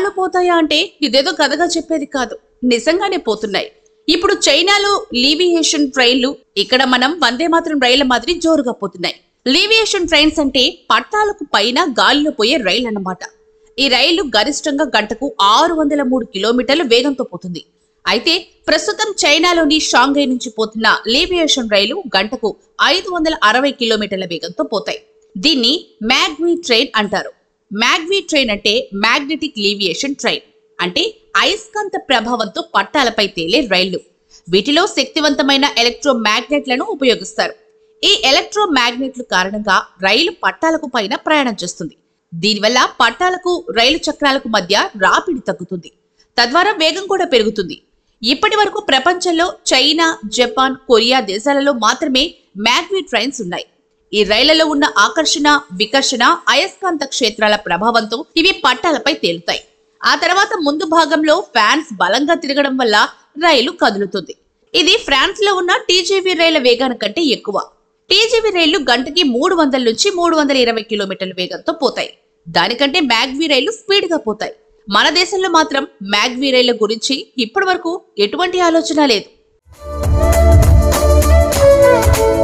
కొన్నాళ్ళు పోతాయా అంటే ఇదేదో కథగా చెప్పేది కాదు నిజంగానే పోతున్నాయి ఇప్పుడు చైనాలో లీవియేషన్ ట్రైన్లు ఇక్కడ మనం వందే మాత్రం రైళ్ల మాదిరి జోరుగా పోతున్నాయి లీవియేషన్ ట్రైన్స్ అంటే పట్టాలకు పైన గాలిలో పోయే రైలు అన్నమాట ఈ రైలు గరిష్టంగా గంటకు ఆరు వందల మూడు కిలోమీటర్ల వేగంతో పోతుంది అయితే ప్రస్తుతం చైనాలోని షాంఘై నుంచి పోతున్న లీవియేషన్ రైలు గంటకు ఐదు వందల అరవై కిలోమీటర్ల వేగంతో పోతాయి దీన్ని మ్యాగ్వీ ట్రైన్ అంటారు మ్యాగ్వీ ట్రైన్ అంటే మ్యాగ్నెటిక్ లీవియేషన్ ట్రైన్ అంటే అయస్కాంత ప్రభావంతో పట్టాలపై తేలే రైళ్లు వీటిలో శక్తివంతమైన ఎలక్ట్రో మ్యాగ్నెట్లను ఉపయోగిస్తారు ఈ ఎలక్ట్రో మ్యాగ్నెట్ల కారణంగా రైలు పట్టాలకు పైన ప్రయాణం చేస్తుంది దీనివల్ల పట్టాలకు రైలు చక్రాలకు మధ్య రాపిడి తగ్గుతుంది తద్వారా వేగం కూడా పెరుగుతుంది ఇప్పటి వరకు ప్రపంచంలో చైనా జపాన్ కొరియా దేశాలలో మాత్రమే మ్యాగ్వీ ట్రైన్స్ ఉన్నాయి ఈ రైళ్లలో ఉన్న ఆకర్షణ వికర్షణ అయస్కాంత క్షేత్రాల ప్రభావంతో ఇవి పట్టాలపై తేలుతాయి ఆ తర్వాత ముందు భాగంలో ఫ్యాన్స్ బలంగా తిరగడం వల్ల రైలు కదులుతుంది ఇది ఫ్రాన్స్ లో ఉన్న టీజీవీ రైళ్ల వేగాని కంటే ఎక్కువ టీజీవీ రైళ్లు గంటకి మూడు వందల నుంచి మూడు వందల ఇరవై కిలోమీటర్ల వేగంతో పోతాయి దానికంటే మ్యాగ్వీ రైళ్లు స్పీడ్ గా పోతాయి మన దేశంలో మాత్రం మ్యాగ్వీ రైళ్ల గురించి ఇప్పటి వరకు ఎటువంటి ఆలోచన లేదు